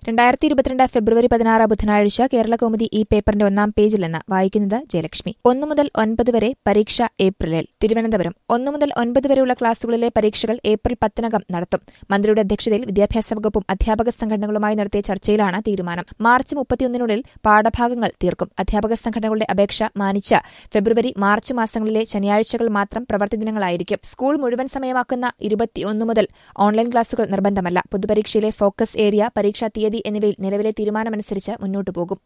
രണ്ടായിരത്തി ഇരുപത്തിരണ്ട് ഫെബ്രുവരി പതിനാറ് ബുധനാഴ്ച കേരള കൗമുദി ഈ പേപ്പറിന്റെ ഒന്നാം പേജിൽ നിന്ന് വായിക്കുന്നത് ജയലക്ഷ്മി ഒന്നു മുതൽ ഒൻപത് വരെ പരീക്ഷ ഏപ്രിലിൽ തിരുവനന്തപുരം ഒന്നു മുതൽ ഒൻപത് വരെയുള്ള ക്ലാസുകളിലെ പരീക്ഷകൾ ഏപ്രിൽ പത്തിനകം നടത്തും മന്ത്രിയുടെ അധ്യക്ഷതയിൽ വിദ്യാഭ്യാസ വകുപ്പും അധ്യാപക സംഘടനകളുമായി നടത്തിയ ചർച്ചയിലാണ് തീരുമാനം മാർച്ച് മുപ്പത്തിയൊന്നിനുള്ളിൽ പാഠഭാഗങ്ങൾ തീർക്കും അധ്യാപക സംഘടനകളുടെ അപേക്ഷ മാനിച്ച ഫെബ്രുവരി മാർച്ച് മാസങ്ങളിലെ ശനിയാഴ്ചകൾ മാത്രം പ്രവൃത്തി ദിനങ്ങളായിരിക്കും സ്കൂൾ മുഴുവൻ സമയമാക്കുന്ന ഇരുപത്തിയൊന്ന് മുതൽ ഓൺലൈൻ ക്ലാസുകൾ നിർബന്ധമല്ല പൊതുപരീക്ഷയിലെ ഫോക്കസ് ഏരിയ പരീക്ഷാ തീയതി എന്നിവയിൽ നിലവിലെ തീരുമാനമനുസരിച്ച് മുന്നോട്ടു പോകും